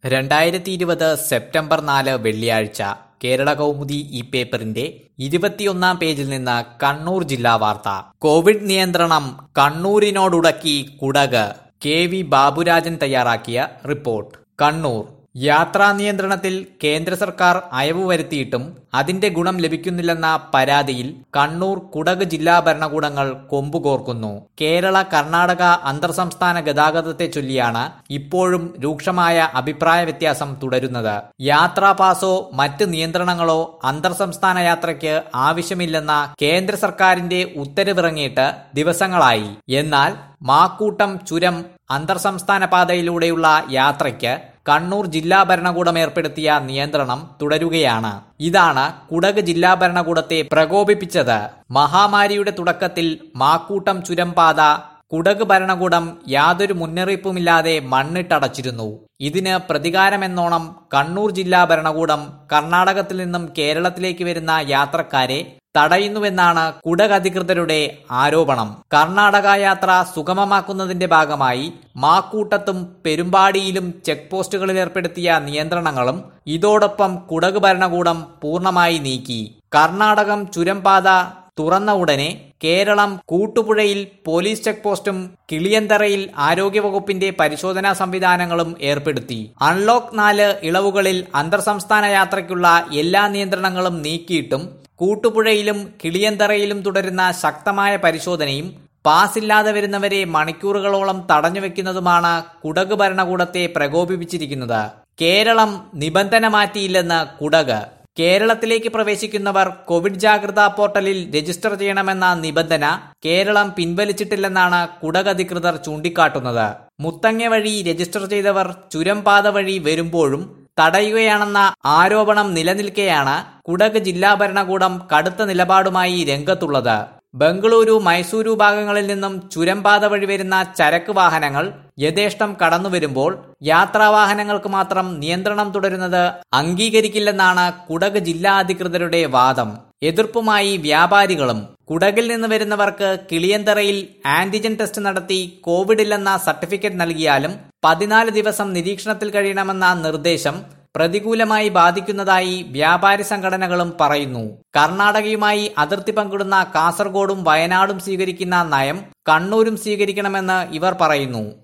രണ്ടായിരത്തി ഇരുപത് സെപ്റ്റംബർ നാല് വെള്ളിയാഴ്ച കേരള കൗമുദി ഈ പേപ്പറിന്റെ ഇരുപത്തിയൊന്നാം പേജിൽ നിന്ന് കണ്ണൂർ ജില്ലാ വാർത്ത കോവിഡ് നിയന്ത്രണം കണ്ണൂരിനോടുടക്കി കുടക് കെ വി ബാബുരാജൻ തയ്യാറാക്കിയ റിപ്പോർട്ട് കണ്ണൂർ യാത്രാ നിയന്ത്രണത്തിൽ കേന്ദ്ര സർക്കാർ അയവ് വരുത്തിയിട്ടും അതിന്റെ ഗുണം ലഭിക്കുന്നില്ലെന്ന പരാതിയിൽ കണ്ണൂർ കുടക് ജില്ലാ ഭരണകൂടങ്ങൾ കൊമ്പുകോർക്കുന്നു കേരള കർണാടക അന്തർ സംസ്ഥാന ഗതാഗതത്തെ ചൊല്ലിയാണ് ഇപ്പോഴും രൂക്ഷമായ അഭിപ്രായ വ്യത്യാസം തുടരുന്നത് യാത്രാ പാസോ മറ്റ് നിയന്ത്രണങ്ങളോ അന്തർ സംസ്ഥാന യാത്രയ്ക്ക് ആവശ്യമില്ലെന്ന കേന്ദ്ര സർക്കാരിന്റെ ഉത്തരവിറങ്ങിയിട്ട് ദിവസങ്ങളായി എന്നാൽ മാക്കൂട്ടം ചുരം അന്തർ സംസ്ഥാന പാതയിലൂടെയുള്ള യാത്രയ്ക്ക് കണ്ണൂർ ജില്ലാ ഭരണകൂടം ഏർപ്പെടുത്തിയ നിയന്ത്രണം തുടരുകയാണ് ഇതാണ് കുടക് ജില്ലാ ഭരണകൂടത്തെ പ്രകോപിപ്പിച്ചത് മഹാമാരിയുടെ തുടക്കത്തിൽ മാക്കൂട്ടം ചുരം പാത കുടക് ഭരണകൂടം യാതൊരു മുന്നറിയിപ്പുമില്ലാതെ മണ്ണിട്ടടച്ചിരുന്നു ഇതിന് പ്രതികാരമെന്നോണം കണ്ണൂർ ജില്ലാ ഭരണകൂടം കർണാടകത്തിൽ നിന്നും കേരളത്തിലേക്ക് വരുന്ന യാത്രക്കാരെ തടയുന്നുവെന്നാണ് കുടക് അധികൃതരുടെ ആരോപണം കർണാടക യാത്ര സുഗമമാക്കുന്നതിന്റെ ഭാഗമായി മാക്കൂട്ടത്തും പെരുമ്പാടിയിലും ചെക്ക് പോസ്റ്റുകളിൽ ഏർപ്പെടുത്തിയ നിയന്ത്രണങ്ങളും ഇതോടൊപ്പം കുടക് ഭരണകൂടം പൂർണ്ണമായി നീക്കി കർണാടകം ചുരംപാത തുറന്ന ഉടനെ കേരളം കൂട്ടുപുഴയിൽ പോലീസ് ചെക്ക് പോസ്റ്റും കിളിയന്തറയിൽ ആരോഗ്യവകുപ്പിന്റെ പരിശോധനാ സംവിധാനങ്ങളും ഏർപ്പെടുത്തി അൺലോക്ക് നാല് ഇളവുകളിൽ അന്തർ സംസ്ഥാന യാത്രയ്ക്കുള്ള എല്ലാ നിയന്ത്രണങ്ങളും നീക്കിയിട്ടും കൂട്ടുപുഴയിലും കിളിയന്തറയിലും തുടരുന്ന ശക്തമായ പരിശോധനയും പാസില്ലാതെ വരുന്നവരെ മണിക്കൂറുകളോളം തടഞ്ഞു വെക്കുന്നതുമാണ് കുടക് ഭരണകൂടത്തെ പ്രകോപിപ്പിച്ചിരിക്കുന്നത് കേരളം നിബന്ധന മാറ്റിയില്ലെന്ന് കുടക് കേരളത്തിലേക്ക് പ്രവേശിക്കുന്നവർ കോവിഡ് ജാഗ്രതാ പോർട്ടലിൽ രജിസ്റ്റർ ചെയ്യണമെന്ന നിബന്ധന കേരളം പിൻവലിച്ചിട്ടില്ലെന്നാണ് കുടക് അധികൃതർ ചൂണ്ടിക്കാട്ടുന്നത് മുത്തങ്ങ വഴി രജിസ്റ്റർ ചെയ്തവർ ചുരം പാത വഴി വരുമ്പോഴും തടയുകയാണെന്ന ആരോപണം നിലനിൽക്കെയാണ് കുടക് ജില്ലാ ഭരണകൂടം കടുത്ത നിലപാടുമായി രംഗത്തുള്ളത് ബംഗളൂരു മൈസൂരു ഭാഗങ്ങളിൽ നിന്നും ചുരംപാത വഴി വരുന്ന ചരക്ക് വാഹനങ്ങൾ യഥേഷ്ടം കടന്നുവരുമ്പോൾ യാത്രാവാഹനങ്ങൾക്ക് മാത്രം നിയന്ത്രണം തുടരുന്നത് അംഗീകരിക്കില്ലെന്നാണ് കുടക് ജില്ലാ അധികൃതരുടെ വാദം എതിർപ്പുമായി വ്യാപാരികളും കുടകിൽ നിന്ന് വരുന്നവർക്ക് കിളിയന്തറയിൽ ആന്റിജൻ ടെസ്റ്റ് നടത്തി കോവിഡ് ഇല്ലെന്ന സർട്ടിഫിക്കറ്റ് നൽകിയാലും പതിനാല് ദിവസം നിരീക്ഷണത്തിൽ കഴിയണമെന്ന നിർദ്ദേശം പ്രതികൂലമായി ബാധിക്കുന്നതായി വ്യാപാരി സംഘടനകളും പറയുന്നു കർണാടകയുമായി അതിർത്തി പങ്കിടുന്ന കാസർഗോഡും വയനാടും സ്വീകരിക്കുന്ന നയം കണ്ണൂരും സ്വീകരിക്കണമെന്ന് ഇവർ പറയുന്നു